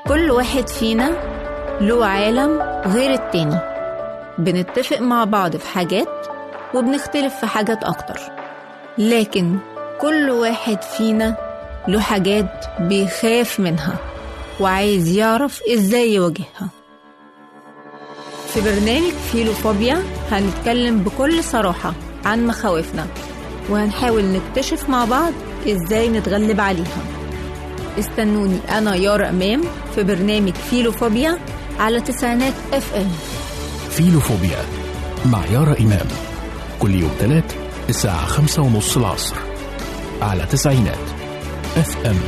كل واحد فينا له عالم غير التاني بنتفق مع بعض في حاجات وبنختلف في حاجات أكتر لكن كل واحد فينا له حاجات بيخاف منها وعايز يعرف ازاي يواجهها في برنامج فيلوفوبيا هنتكلم بكل صراحة عن مخاوفنا وهنحاول نكتشف مع بعض ازاي نتغلب عليها استنوني أنا يارا أمام في برنامج فيلوفوبيا على تسعينات اف ام فيلوفوبيا مع يارا إمام كل يوم تلات الساعة خمسة ونص العصر على تسعينات اف ام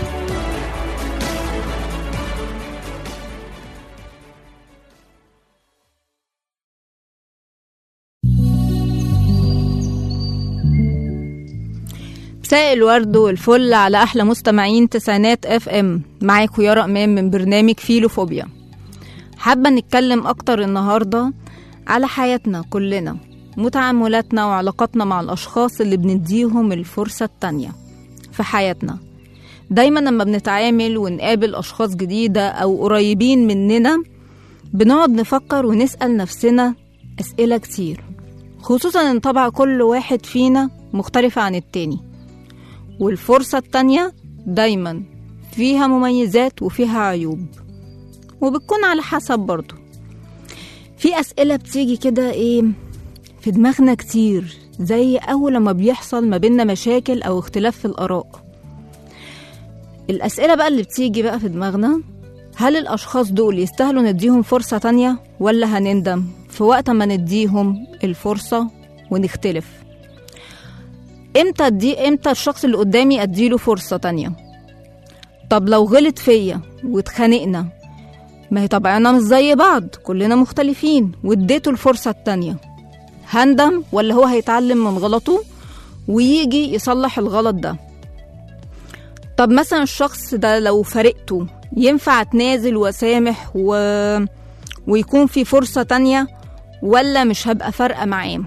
مساء الورد والفل على احلى مستمعين تسعينات اف ام معاكم يارا امام من برنامج فيلوفوبيا حابه نتكلم اكتر النهارده على حياتنا كلنا وتعاملاتنا وعلاقاتنا مع الاشخاص اللي بنديهم الفرصه التانيه في حياتنا دايما لما بنتعامل ونقابل اشخاص جديده او قريبين مننا بنقعد نفكر ونسال نفسنا اسئله كتير خصوصا ان طبع كل واحد فينا مختلفه عن التاني والفرصة التانية دايما فيها مميزات وفيها عيوب وبتكون على حسب برضو في أسئلة بتيجي كده إيه في دماغنا كتير زي أول لما بيحصل ما بيننا مشاكل أو اختلاف في الآراء الأسئلة بقى اللي بتيجي بقى في دماغنا هل الأشخاص دول يستاهلوا نديهم فرصة تانية ولا هنندم في وقت ما نديهم الفرصة ونختلف امتى ادي امتى الشخص اللي قدامي اديله فرصه تانية طب لو غلط فيا واتخانقنا ما هي طبعنا مش زي بعض كلنا مختلفين واديته الفرصه التانية هندم ولا هو هيتعلم من غلطه ويجي يصلح الغلط ده طب مثلا الشخص ده لو فارقته ينفع اتنازل واسامح و... ويكون في فرصه تانية ولا مش هبقى فارقه معاه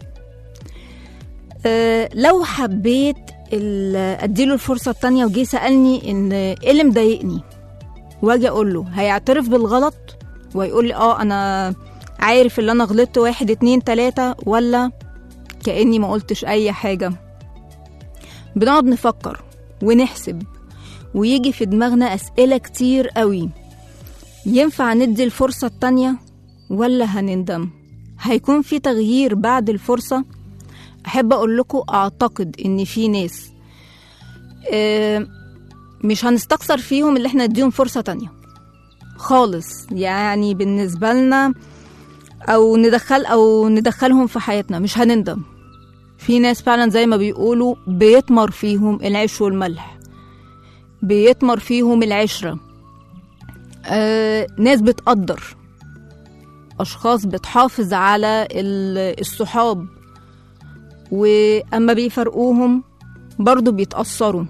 أه لو حبيت ال- اديله الفرصه التانية وجي سالني ان ايه اللي مضايقني واجي اقول له هيعترف بالغلط ويقول لي اه انا عارف ان انا غلطت واحد اتنين تلاته ولا كاني ما قلتش اي حاجه بنقعد نفكر ونحسب ويجي في دماغنا اسئله كتير قوي ينفع ندي الفرصه التانية ولا هنندم هيكون في تغيير بعد الفرصه احب اقول لكم اعتقد ان في ناس آه، مش هنستخسر فيهم اللي احنا نديهم فرصه تانية خالص يعني بالنسبه لنا او ندخل او ندخلهم في حياتنا مش هنندم في ناس فعلا زي ما بيقولوا بيتمر فيهم العيش والملح بيتمر فيهم العشره آه، ناس بتقدر اشخاص بتحافظ على ال- الصحاب واما بيفرقوهم برضو بيتأثروا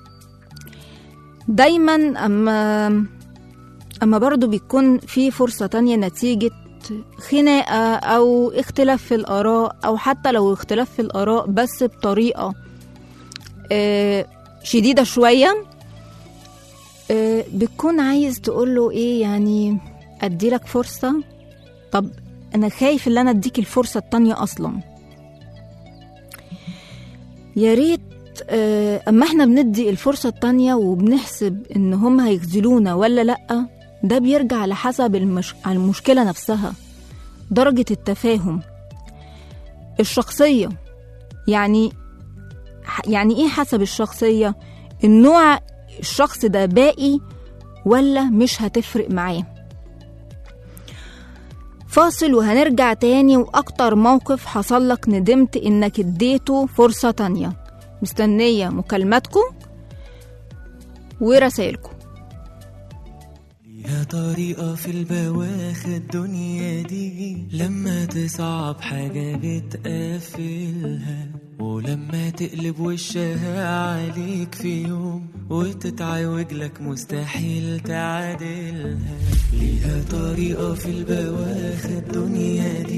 دايما اما اما برضو بيكون في فرصة تانية نتيجة خناقة أو اختلاف في الآراء أو حتى لو اختلاف في الآراء بس بطريقة آه، شديدة شوية آه، بتكون عايز تقوله ايه يعني اديلك فرصة طب انا خايف ان انا اديك الفرصة التانية اصلا يا ريت آه، اما احنا بندي الفرصة التانية وبنحسب ان هم هيخذلونا ولا لأ ده بيرجع على حسب المش... على المشكلة نفسها درجة التفاهم الشخصية يعني يعني ايه حسب الشخصية النوع الشخص ده باقي ولا مش هتفرق معاه فاصل وهنرجع تاني وأكتر موقف حصل لك ندمت إنك اديته فرصة تانية مستنية مكالماتكم ورسائلكم ليها طريقة في البواخ الدنيا دي لما تصعب حاجة بتقفلها ولما تقلب وشها عليك في يوم وتتعوج لك مستحيل تعادلها ليها طريقة في البواخ الدنيا دي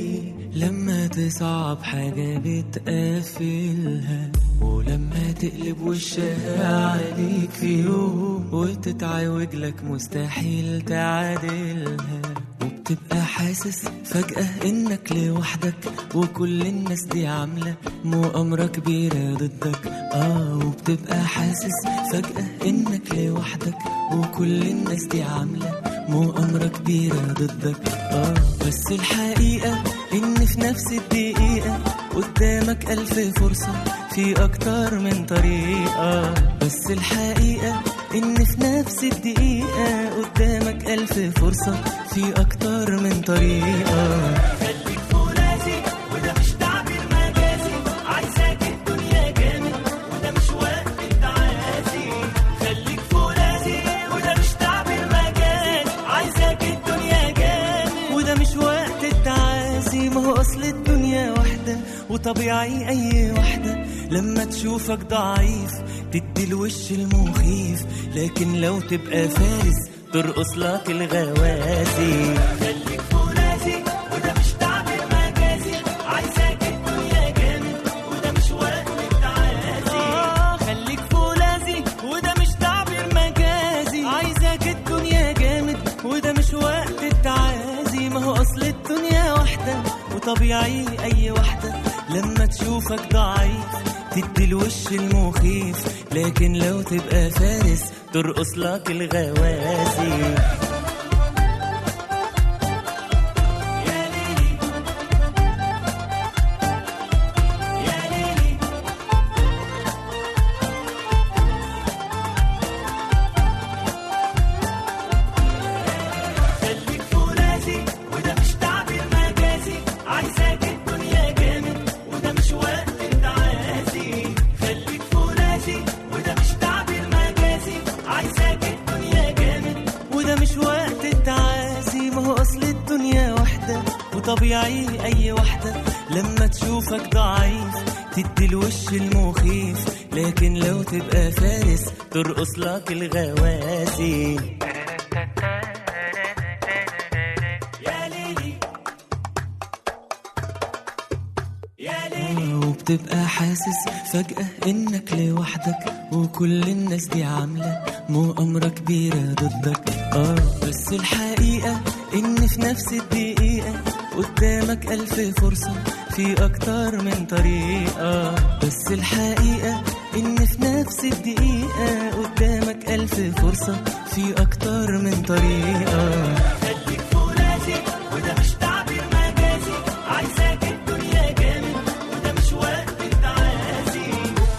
لما تصعب حاجة بتقفلها ولما تقلب وشها عليك في يوم وتتعوج لك مستحيل تعادلها وبتبقى حاسس فجأة انك لوحدك وكل الناس دي عاملة مؤامرة كبيرة ضدك اه وبتبقى حاسس فجأة انك لوحدك وكل الناس دي عاملة مؤامرة كبيرة ضدك اه بس الحقيقة ان في نفس الدقيقة قدامك ألف فرصة في أكتر من طريقة بس الحقيقة إن في نفس الدقيقة قدامك ألف فرصة في أكتر من طريقة خليك فولاذي وده مش تعبير مجازي عايزاك الدنيا جامد وده مش وقت التعازي خليك فولاذي وده مش تعبير مجازي عايزاك الدنيا جامد وده مش وقت التعازي ما هو أصل الدنيا واحدة وطبيعي أي واحدة لما تشوفك ضعيف تدي الوش المخيف لكن لو تبقى فارس ترقص لك الغوازي خليك فولاذي وده مش تعبير مجازي عايزاك الدنيا جامد وده مش وقت التعازي آه خليك فولاذي وده مش تعبير مجازي عايزاك الدنيا جامد وده مش وقت التعازي ما هو اصل الدنيا واحدة وطبيعي اي واحدة لما تشوفك ضعيف تدي الوش المخيف لكن لو تبقى فارس ترقص لك الغوازي يا ليلي يا ليلي خليك فولاذي وده مش تعبير مجازي عايزاك الدنيا جامد وده مش وقت التعازي خليك فولاذي وده مش تعبير مجازي عايزاك الدنيا جامد وده مش وقت التعازي ما هو اصل الدنيا واحدة وطبيعي اي واحدة لما تشوفك ضعيف تدي الوش المخيف لكن لو تبقى فارس ترقص لك الغوازي يا ليلي يا ليلي وبتبقى حاسس فجأة إنك لوحدك وكل الناس دي عاملة مؤامرة كبيرة ضدك آه بس الحقيقة إن في نفس الدقيقة قدامك ألف فرصة في أكتر من طريقة بس الحقيقة إن في نفس الدقيقة قدامك ألف فرصة في أكتر من طريقة خليك فولاذي وده مش تعبير مجازي عايزاك الدنيا جامد وده مش وقت التعازي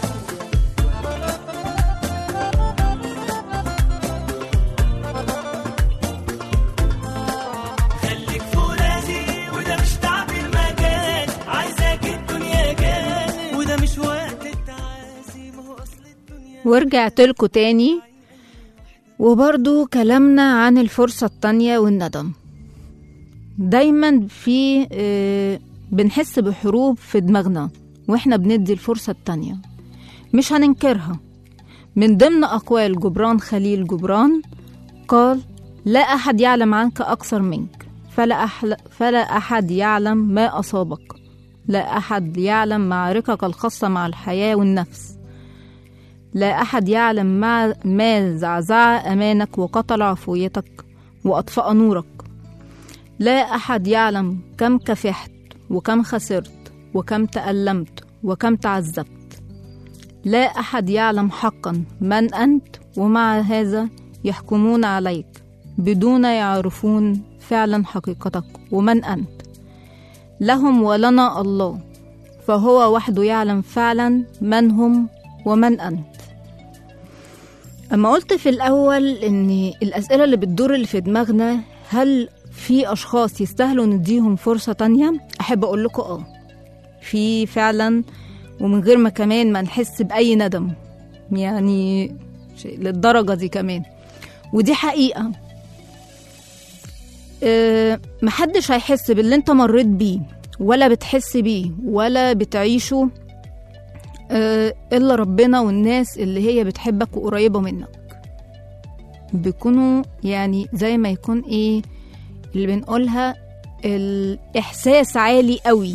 خليك فولاذي وده مش تعبير مجاز عايزاك الدنيا جامد وده مش وقت التعازي ما هو اصل الدنيا ورجعت لكم تاني وبرضو كلامنا عن الفرصة التانية والندم دايما في آه، بنحس بحروب في دماغنا واحنا بندي الفرصة التانية مش هننكرها من ضمن أقوال جبران خليل جبران قال لا أحد يعلم عنك أكثر منك فلا, أحل فلا أحد يعلم ما أصابك لا أحد يعلم معاركك الخاصة مع الحياة والنفس لا أحد يعلم ما, ما زعزع أمانك وقتل عفويتك وأطفأ نورك لا أحد يعلم كم كفحت وكم خسرت وكم تألمت وكم تعذبت لا أحد يعلم حقا من أنت ومع هذا يحكمون عليك بدون يعرفون فعلا حقيقتك ومن أنت لهم ولنا الله فهو وحده يعلم فعلا من هم ومن أنت أما قلت في الأول إن الأسئلة اللي بتدور اللي في دماغنا هل في أشخاص يستاهلوا نديهم فرصة تانية أحب أقول لكم آه في فعلا ومن غير ما كمان ما نحس بأي ندم يعني شيء للدرجة دي كمان ودي حقيقة أه محدش هيحس باللي انت مريت بيه ولا بتحس بيه ولا بتعيشه أه إلا ربنا والناس اللي هي بتحبك وقريبة منك بيكونوا يعني زي ما يكون ايه اللي بنقولها الإحساس عالي قوي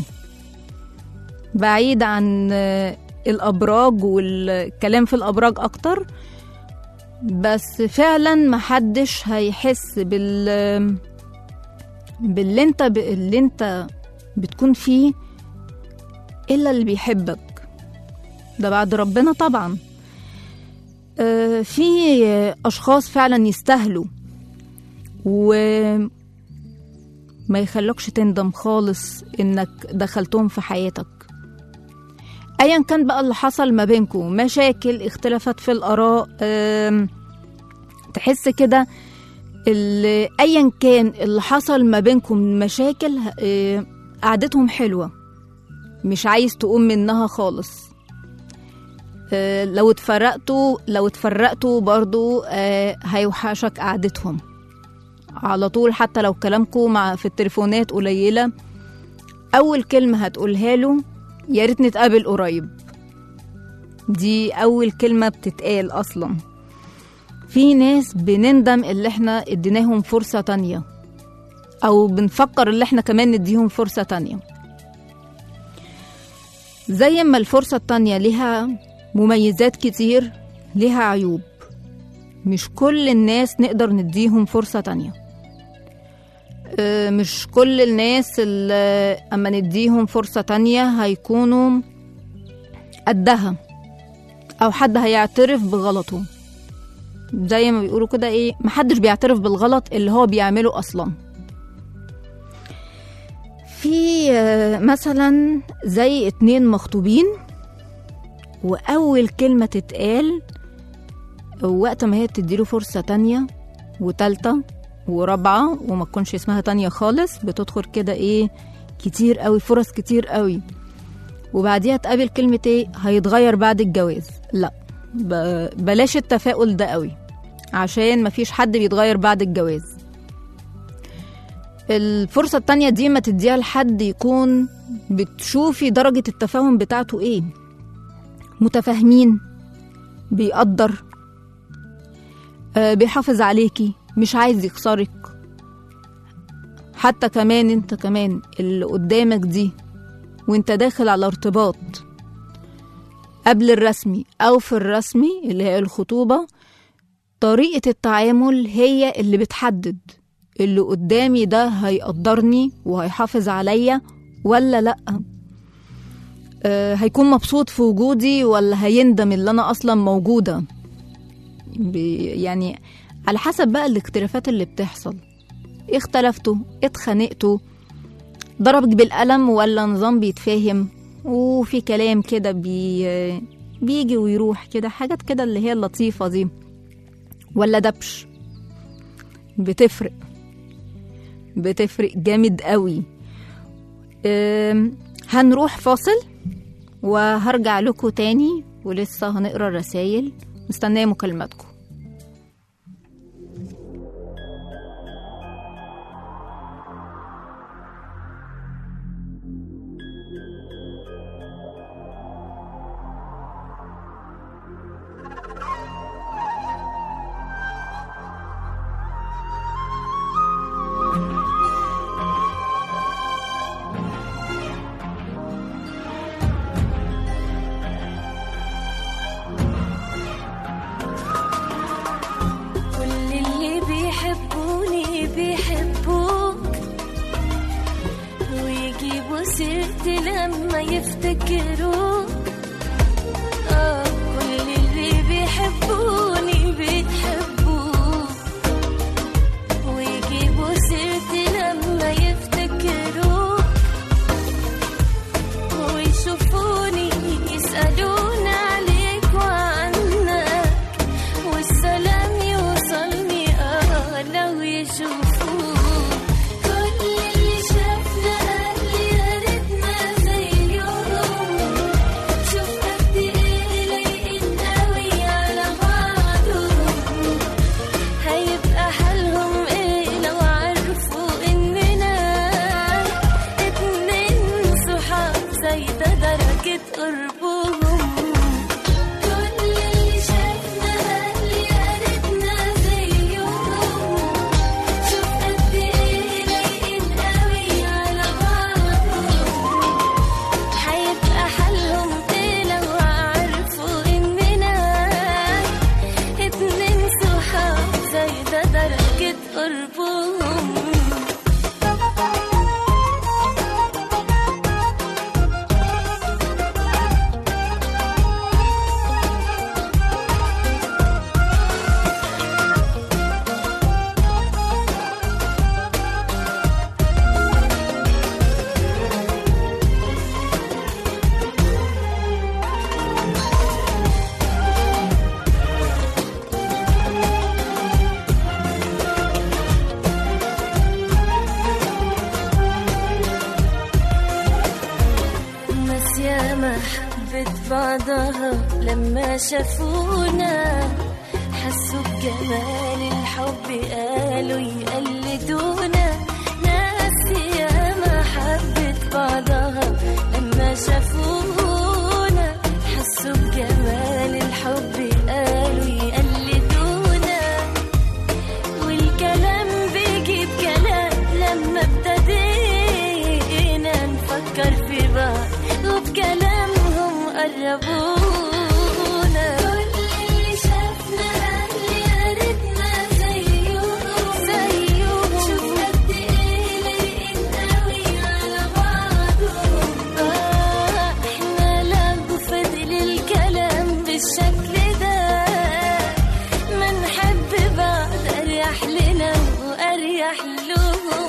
بعيد عن آه، الأبراج والكلام في الأبراج أكتر بس فعلا محدش هيحس بال باللي انت ب... اللي انت بتكون فيه الا اللي بيحبك ده بعد ربنا طبعا آه، في اشخاص فعلا يستاهلوا وما يخلوكش تندم خالص انك دخلتهم في حياتك ايا كان بقى اللي حصل ما بينكم مشاكل اختلافات في الاراء آم، تحس كده ال- ايا كان اللي حصل ما بينكم من مشاكل آه، قعدتهم حلوه مش عايز تقوم منها خالص آه، لو اتفرقتوا لو اتفرقتوا برضو آه، هيوحشك قعدتهم على طول حتى لو كلامكم مع في التليفونات قليله اول كلمه هتقولها له يا ريت نتقابل قريب دي اول كلمه بتتقال اصلا في ناس بنندم اللي احنا اديناهم فرصه تانية او بنفكر اللي احنا كمان نديهم فرصه تانية زي ما الفرصه التانية ليها مميزات كتير ليها عيوب مش كل الناس نقدر نديهم فرصه تانية آه، مش كل الناس اللي اما نديهم فرصة تانية هيكونوا قدها او حد هيعترف بغلطه زي ما بيقولوا كده ايه محدش بيعترف بالغلط اللي هو بيعمله اصلا في آه، مثلا زي اتنين مخطوبين واول كلمة تتقال وقت ما هي بتديله فرصة تانية وتالتة ورابعة وما تكونش اسمها تانية خالص بتدخل كده ايه كتير قوي فرص كتير قوي وبعديها تقابل كلمة ايه هيتغير بعد الجواز لا ب- بلاش التفاؤل ده قوي عشان مفيش حد بيتغير بعد الجواز الفرصة التانية دي ما تديها لحد يكون بتشوفي درجة التفاهم بتاعته ايه متفاهمين بيقدر آه، بيحافظ عليكي مش عايز يخسرك حتى كمان انت كمان اللي قدامك دي وانت داخل على ارتباط قبل الرسمي او في الرسمي اللي هي الخطوبة طريقة التعامل هي اللي بتحدد اللي قدامي ده هيقدرني وهيحافظ عليا ولا لأ أه هيكون مبسوط في وجودي ولا هيندم اللي أنا أصلا موجودة بي- يعني على حسب بقى الاختلافات اللي بتحصل اختلفتوا اتخانقتوا ضربك بالقلم ولا نظام بيتفاهم وفي كلام كده بي بيجي ويروح كده حاجات كده اللي هي اللطيفة دي ولا دبش بتفرق بتفرق جامد قوي أم، هنروح فاصل وهرجع لكم تاني ولسه هنقرا الرسايل مستنيه مكالماتكم كل اللي بيحبوني بيحبوك ويجيبوا سيرتي لما يفتكروك آه كل اللي بيحبوني بيحبوك ويجيبوا سيرتي لما يفتكروك ويشوفوني يسألون عليك وعنك والسلام يوصلني اه لو يشوفوك كل اللي شافنا قال لي يا ريتنا زي اليوم شوف قد ايه لايقين قوي على بعضهم هيبقى حالهم ايه لو عرفوا اننا اتنين صحاب زايدة درجة قربهم كل اللي شافنا قال لي يا ريتنا قربهم ناس ياما حبت بعضها لما شافونا حسوا بجمال الحب قالوا يقلدونا ناس ياما حبت بعضها لما شافونا حسوا بجمال الحب قالوا يقلدونا والكلام بيجيب كلام لما ابتدينا نفكر في بعض وبكلامهم قربونا كل اللي شافنا اللي قريتنا زيهم زيهم شوف قد ايه لايقين قوي على بعضهم آه احنا لو فضل الكلام بالشكل ده ما نحب بعض اريح لنا واريح لهم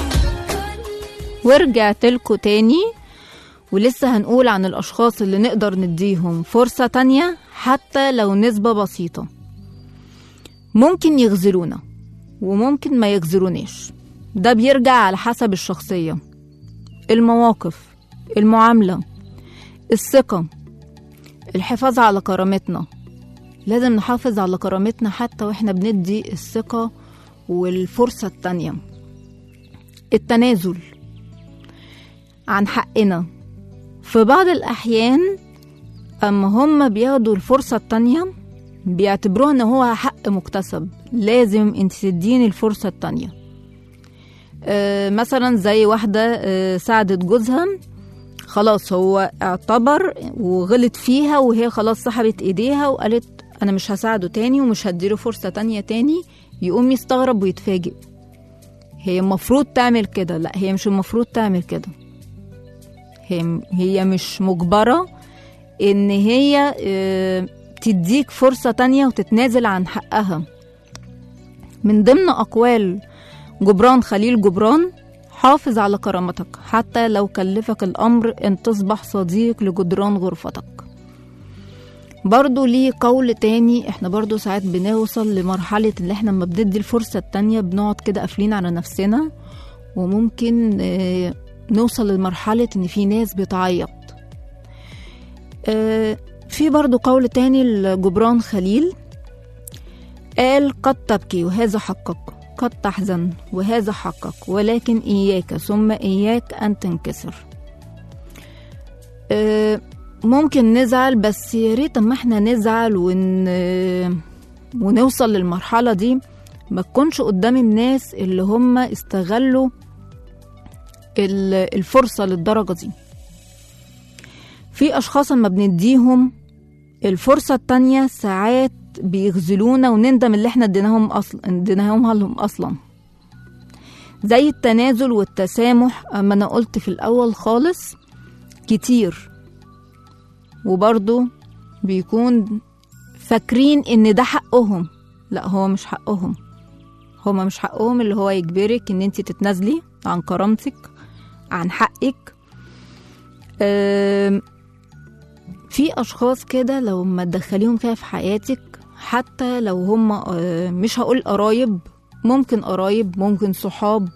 ورجعت لكم تاني ولسه هنقول عن الأشخاص اللي نقدر نديهم فرصة تانية حتى لو نسبة بسيطة ممكن يغزلونا وممكن ما يغزلوناش ده بيرجع على حسب الشخصية المواقف المعاملة الثقة الحفاظ على كرامتنا لازم نحافظ على كرامتنا حتى واحنا بندي الثقة والفرصة التانية التنازل عن حقنا في بعض الأحيان أما هم بياخدوا الفرصة التانية بيعتبروها إن هو حق مكتسب لازم انت تديني الفرصة التانية آه مثلا زي واحدة آه ساعدت جوزها خلاص هو اعتبر وغلط فيها وهي خلاص سحبت ايديها وقالت انا مش هساعده تاني ومش هديله فرصة تانية تاني يقوم يستغرب ويتفاجئ هي المفروض تعمل كده لا هي مش المفروض تعمل كده هي هي مش مجبرة ان هي آه، تديك فرصة تانية وتتنازل عن حقها من ضمن أقوال جبران خليل جبران حافظ على كرامتك حتى لو كلفك الأمر أن تصبح صديق لجدران غرفتك برضو ليه قول تاني احنا برضو ساعات بنوصل لمرحلة اللي احنا لما بندي الفرصة التانية بنقعد كده قافلين على نفسنا وممكن اه نوصل لمرحلة ان في ناس بتعيط اه في برضو قول تاني لجبران خليل قال قد تبكي وهذا حقك قد تحزن وهذا حقك ولكن إياك ثم إياك أن تنكسر اه ممكن نزعل بس يا ريت اما احنا نزعل ون... ونوصل للمرحلة دي ما تكونش قدام الناس اللي هم استغلوا ال- الفرصة للدرجة دي في أشخاص اما بنديهم الفرصة التانية ساعات بيغزلونا ونندم اللي احنا اديناهم اصلا اديناهم لهم اصلا زي التنازل والتسامح اما انا قلت في الاول خالص كتير وبرضه بيكون فاكرين ان ده حقهم لا هو مش حقهم هما مش حقهم اللي هو يجبرك ان انت تتنازلي عن كرامتك عن حقك أم، في اشخاص كده لو ما تدخليهم كده في حياتك حتى لو هم آه، مش هقول قرايب ممكن قرايب ممكن صحاب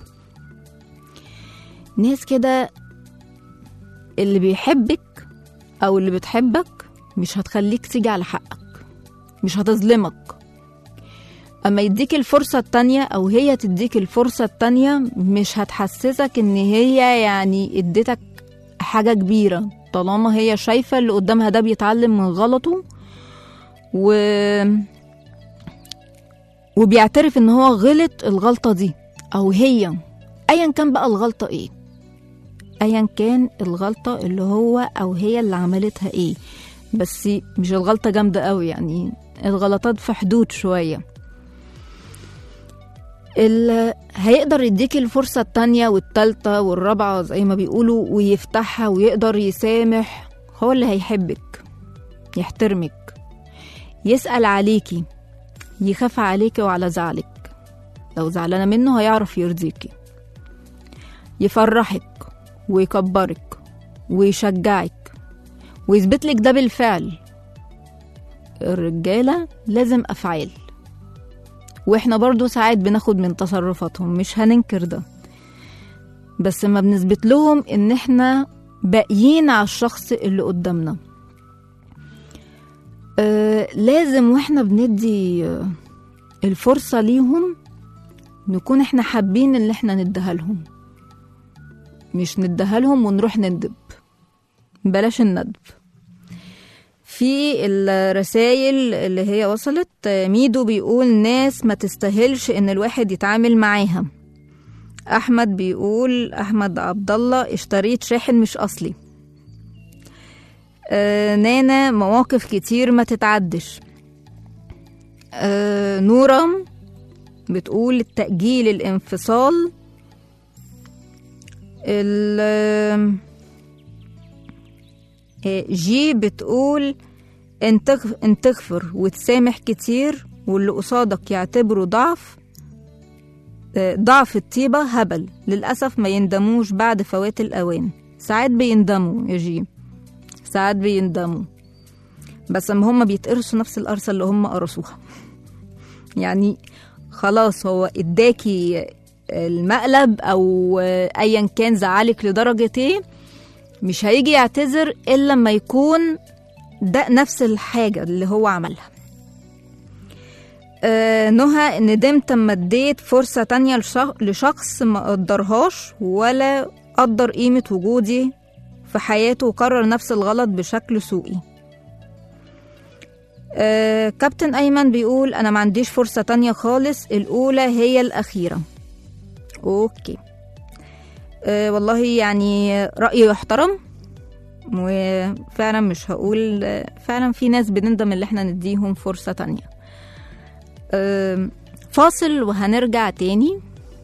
ناس كده اللي بيحبك او اللي بتحبك مش هتخليك تيجي على حقك مش هتظلمك اما يديك الفرصة التانية او هي تديك الفرصة التانية مش هتحسسك ان هي يعني اديتك حاجة كبيرة طالما هي شايفة اللي قدامها ده بيتعلم من غلطه و وبيعترف ان هو غلط الغلطة دي او هي ايا كان بقى الغلطة ايه ايا كان الغلطة اللي هو او هي اللي عملتها ايه بس مش الغلطة جامدة قوي يعني الغلطات في حدود شوية اللي هيقدر يديكي الفرصة التانية والتالتة والرابعة زي ما بيقولوا ويفتحها ويقدر يسامح هو اللي هيحبك يحترمك يسأل عليكي يخاف عليكي وعلى زعلك لو زعلانة منه هيعرف يرضيكي يفرحك ويكبرك ويشجعك ويثبت لك ده بالفعل الرجالة لازم أفعال واحنا برضو ساعات بناخد من تصرفاتهم مش هننكر ده بس ما بنثبت لهم ان احنا باقيين على الشخص اللي قدامنا آه لازم واحنا بندي آه، الفرصة ليهم نكون احنا حابين اللي احنا نديها لهم مش نديها لهم ونروح نندب بلاش الندب في الرسائل اللي هي وصلت آه، ميدو بيقول ناس ما تستاهلش ان الواحد يتعامل معاها احمد بيقول احمد عبد الله اشتريت شاحن مش اصلي آه نانا مواقف كتير ما تتعدش آه نورة بتقول التأجيل الانفصال ال آه، جي بتقول ان تغ- ان تغفر وتسامح كتير واللي قصادك يعتبره ضعف آه، ضعف الطيبة هبل للأسف ما يندموش بعد فوات الأوان ساعات بيندموا يا جي ساعات بيندموا بس اما هم بيتقرصوا نفس القرصة اللي هم قرصوها يعني خلاص هو اداكي المقلب او ايا كان زعلك لدرجة ايه مش هيجي يعتذر الا لما يكون ده نفس الحاجة اللي هو عملها آه نهى ندمت اما اديت فرصة تانية لشخ- لشخص ما قدرهاش ولا قدر قيمة وجودي في حياته وكرر نفس الغلط بشكل سوئي آه كابتن أيمن بيقول أنا ما عنديش فرصة تانية خالص الأولى هي الأخيرة أوكي آه والله يعني رأيي يحترم وفعلا مش هقول آه، فعلا في ناس بنندم اللي احنا نديهم فرصة تانية آم، فاصل وهنرجع تاني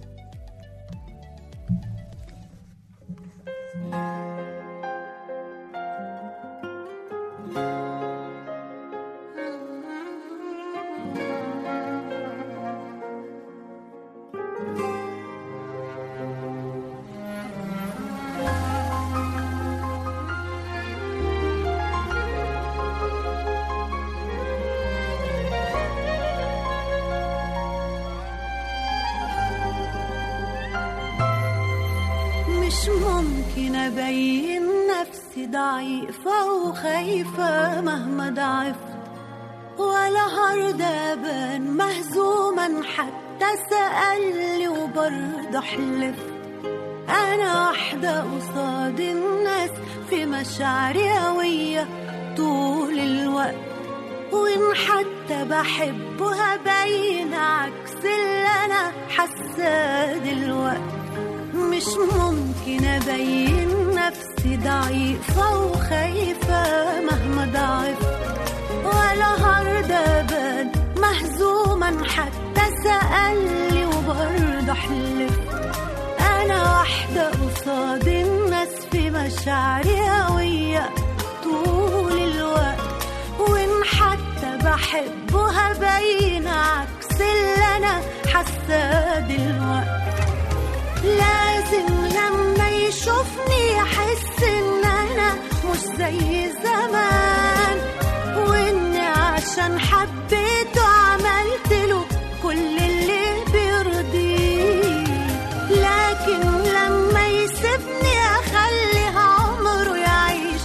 مش ممكن أبين نفسي ضعيفة وخايفة مهما ضعفت ولا هرضى أبان مهزوما حتى سألني وبرضه حلفت أنا واحدة قصاد الناس في مشاعري قوية طول الوقت وإن حتى بحبه هبين عكس اللي أنا حاساه دلوقتي مش ممكن أبين نفسي ضعيفة وخايفة مهما ضعفت ولا هرضى أبان مهزوما حتى سألني وبرضه حلفت أنا واحدة قصاد الناس في مشاعري قوية طول الوقت وإن حتى بحبه هبين عكس اللي أنا حاساه دلوقتي لازم لما يشوفني يحس ان انا مش زي زمان واني عشان حبيته عملت له كل اللي بيرضيه لكن لما يسيبني اخلي عمره يعيش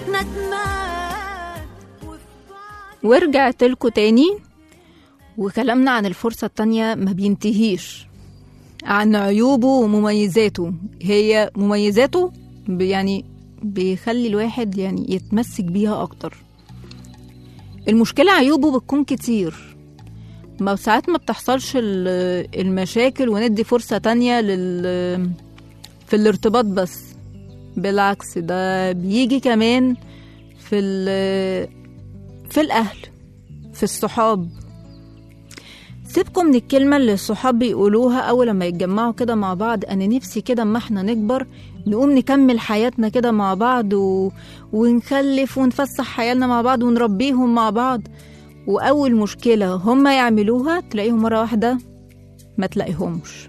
ندمان وفي بعض ورجعت لكم تاني وكلامنا عن الفرصة التانية ما بينتهيش عن عيوبه ومميزاته هي مميزاته ب- يعني بيخلي الواحد يعني يتمسك بيها أكتر المشكلة عيوبه بتكون كتير ما ساعات ما بتحصلش ال- المشاكل وندي فرصة تانية لل في الارتباط بس بالعكس ده بيجي كمان في ال- في الأهل في الصحاب سيبكم من الكلمة اللي الصحاب بيقولوها أول لما يتجمعوا كده مع بعض أنا نفسي كده أما احنا نكبر نقوم نكمل حياتنا كده مع بعض و... ونخلف ونفسح حياتنا مع بعض ونربيهم مع بعض وأول مشكلة هم يعملوها تلاقيهم مرة واحدة ما تلاقيهمش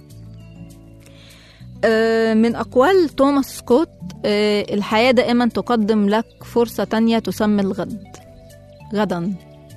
آه، من أقوال توماس سكوت آه، الحياة دائما تقدم لك فرصة تانية تسمى الغد غدا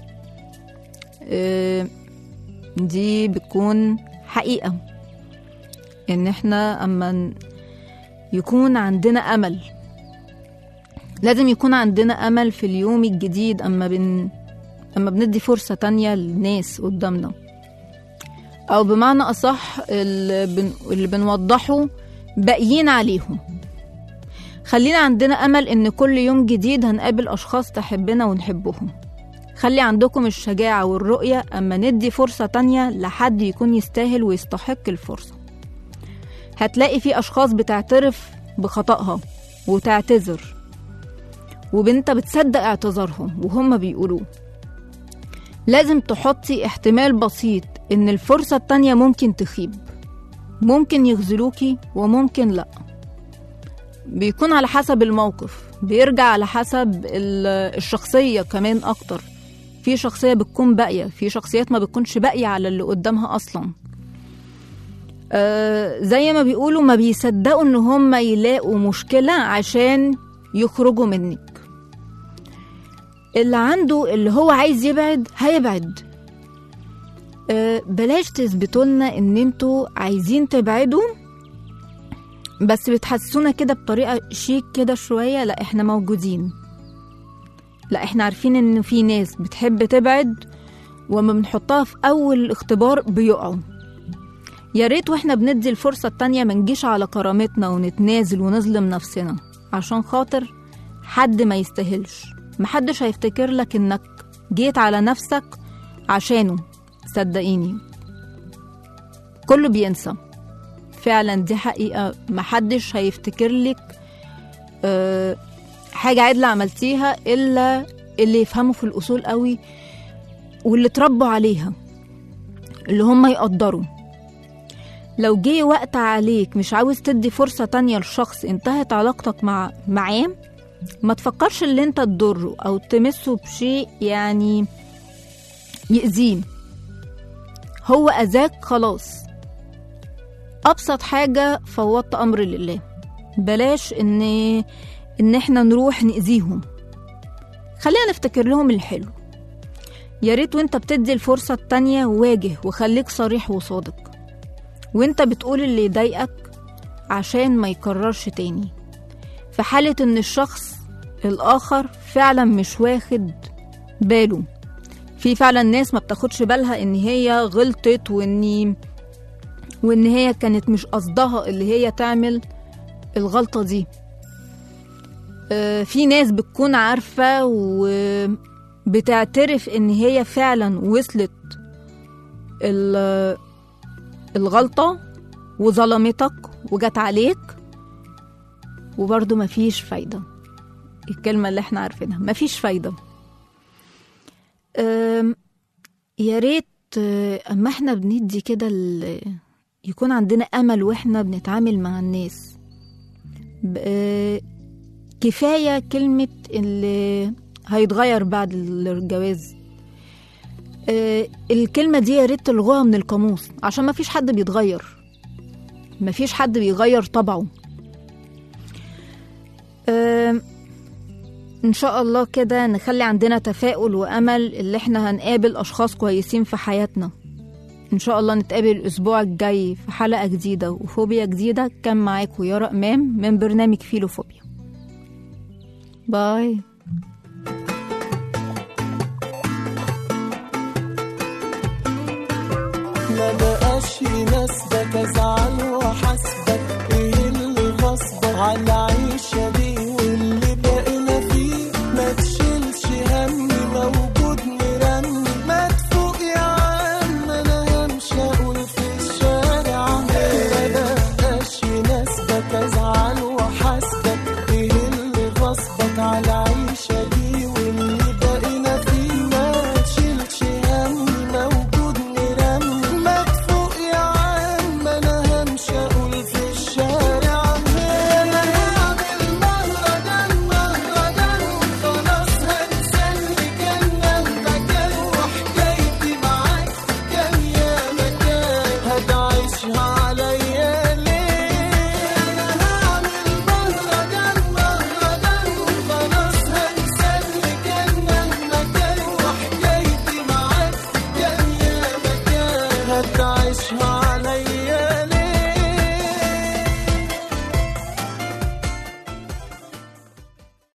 آه، دي بتكون حقيقة إن إحنا أما ن- يكون عندنا أمل لازم يكون عندنا أمل في اليوم الجديد أما بن أما بندي فرصة تانية للناس قدامنا أو بمعنى أصح اللي, بن... اللي بنوضحه باقيين عليهم خلينا عندنا أمل إن كل يوم جديد هنقابل أشخاص تحبنا ونحبهم خلي عندكم الشجاعة والرؤية أما ندي فرصة تانية لحد يكون يستاهل ويستحق الفرصة هتلاقي في أشخاص بتعترف بخطأها وتعتذر وبنت بتصدق اعتذارهم وهم بيقولوه لازم تحطي احتمال بسيط إن الفرصة التانية ممكن تخيب ممكن يخذلوكي وممكن لأ بيكون على حسب الموقف بيرجع على حسب ال- الشخصية كمان أكتر في شخصية بتكون باقية في شخصيات ما بتكونش باقية على اللي قدامها أصلا آه زي ما بيقولوا ما بيصدقوا إن هم يلاقوا مشكلة عشان يخرجوا منك اللي عنده اللي هو عايز يبعد هيبعد آه بلاش تثبتوا لنا ان انتوا عايزين تبعدوا بس بتحسسونا كده بطريقة شيك كده شوية لا احنا موجودين لا احنا عارفين ان في ناس بتحب تبعد وما بنحطها في اول اختبار بيقعوا يا ريت واحنا بندي الفرصة التانية منجيش على كرامتنا ونتنازل ونظلم نفسنا عشان خاطر حد ما يستاهلش محدش هيفتكر لك انك جيت على نفسك عشانه صدقيني كله بينسى فعلا دي حقيقة محدش هيفتكر لك أه حاجة عدلة عملتيها إلا اللي يفهموا في الأصول قوي واللي اتربوا عليها اللي هم يقدروا لو جه وقت عليك مش عاوز تدي فرصة تانية لشخص انتهت علاقتك مع معاه ما تفكرش اللي انت تضره او تمسه بشيء يعني يأذيه هو أذاك خلاص أبسط حاجة فوضت أمر لله بلاش إن إن إحنا نروح نأذيهم خلينا نفتكر لهم الحلو يا ريت وانت بتدي الفرصة التانية واجه وخليك صريح وصادق وانت بتقول اللي يضايقك عشان ما يكررش تاني في حالة ان الشخص الآخر فعلا مش واخد باله في فعلا ناس ما بتاخدش بالها ان هي غلطت وان وان هي كانت مش قصدها اللي هي تعمل الغلطة دي آه، في ناس بتكون عارفة وبتعترف ان هي فعلا وصلت ال- الغلطة وظلمتك وجت عليك وبرضه مفيش فايدة الكلمة اللي احنا عارفينها مفيش فايدة أم، يا ريت آه، اما احنا بندي كده ال- يكون عندنا امل واحنا بنتعامل مع الناس ب- آه، كفاية كلمة اللي هيتغير بعد الجواز آه، الكلمة دي يا ريت تلغوها من القاموس عشان ما فيش حد بيتغير ما فيش حد بيغير طبعه آم، ان شاء الله كده نخلي عندنا تفاؤل وامل اللي احنا هنقابل اشخاص كويسين في حياتنا ان شاء الله نتقابل الاسبوع الجاي في حلقة جديدة وفوبيا جديدة كان معاكم يارا امام من برنامج فيلوفوبيا باي ما بقاش يناسبك ازعل واحاسبك